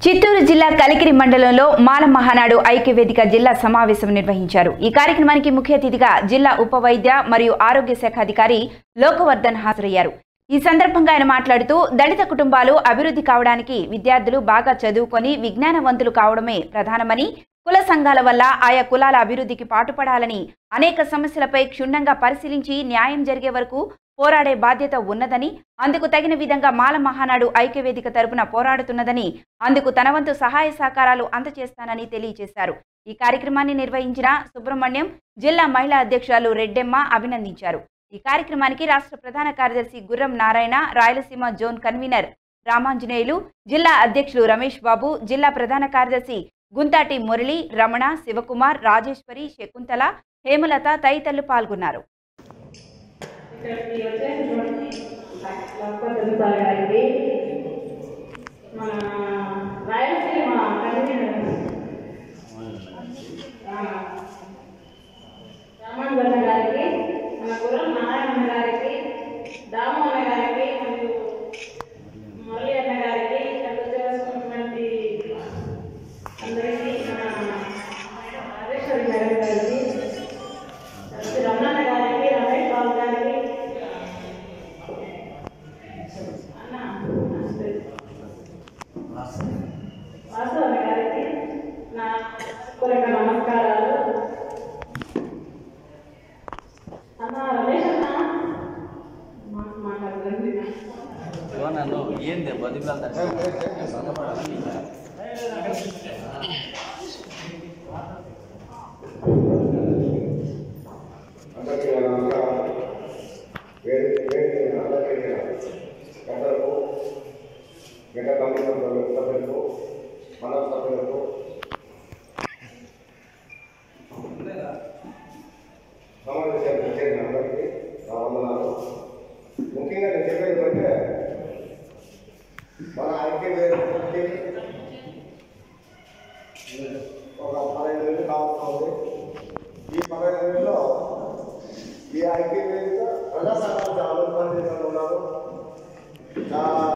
చిత్తూరు జిల్లా కలికిరి మండలంలో మాల మహానాడు ఐక్యవేదిక జిల్లా సమావేశం నిర్వహించారు ఈ కార్యక్రమానికి ముఖ్య అతిథిగా జిల్లా ఉప వైద్య మరియు ఆరోగ్య శాఖ అధికారి లోకవర్ధన్ హాజరయ్యారు ఈ సందర్భంగా ఆయన మాట్లాడుతూ దళిత కుటుంబాలు అభివృద్ధి కావడానికి విద్యార్థులు బాగా చదువుకొని విజ్ఞానవంతులు కావడమే ప్రధానమని కుల సంఘాల వల్ల ఆయా కులాల అభివృద్ధికి పాటుపడాలని అనేక సమస్యలపై క్షుణ్ణంగా పరిశీలించి న్యాయం జరిగే వరకు పోరాడే బాధ్యత ఉన్నదని అందుకు తగిన విధంగా మాల మహానాడు ఐక్యవేదిక తరపున పోరాడుతున్నదని అందుకు తన వంతు సహాయ సహకారాలు అందజేస్తానని తెలియజేశారు ఈ కార్యక్రమాన్ని నిర్వహించిన సుబ్రహ్మణ్యం జిల్లా మహిళా అధ్యక్షురాలు రెడ్డెమ్మ అభినందించారు ఈ కార్యక్రమానికి రాష్ట్ర ప్రధాన కార్యదర్శి గుర్రం నారాయణ రాయలసీమ జోన్ కన్వీనర్ రామాంజనేయులు జిల్లా అధ్యక్షులు రమేష్ బాబు జిల్లా ప్రధాన కార్యదర్శి గుంతాటి మురళి రమణ శివకుమార్ రాజేశ్వరి శకుంతల హేమలత తదితరులు పాల్గొన్నారు ఇక్కడికి వచ్చేసినటువంటి లక్ష్మణ్ గారికి మన రాయలసీమ కన్వీనర్ రామానుజన్న గారికి మన గురం నారాయణ గారికి దాము అన్న గారికి మరియు మురళి అన్న గారికి ఇక్కడికి వచ్చేసినటువంటి అందరికీ మన రాజేశ్వరి మేడం గారికి శ్రీ రమణ గారికి రమేష్ బాబు గారికి అన్న నమస్తే. వాసు అన్న గారికి నా పూర్వక నమస్కారాలు అన్న రమేష్ అన్న మా- మాట్లాడండి నన్ను ఏంది బతికి అందరికీ నా నమస్కారం వేడి వేడి అందరికీ పెద్దలకు గడ్డ కమిటీ సభ్యులకు మండల సభ్యులకు సమావేశానికి చేరిన అందరికీ నా వందనాలు ముఖ్యంగా నేను చెప్పేది ఏంటంటే మన ఐక్యవేదికకి ఒక పదహైదు నెలలు కావస్తుంది ఈ పదహైదు నెలల్లో ఈ ఐక్యవేదిక ప్రజా సంఘాలు చాలా మంది ఉన్నారు చాలా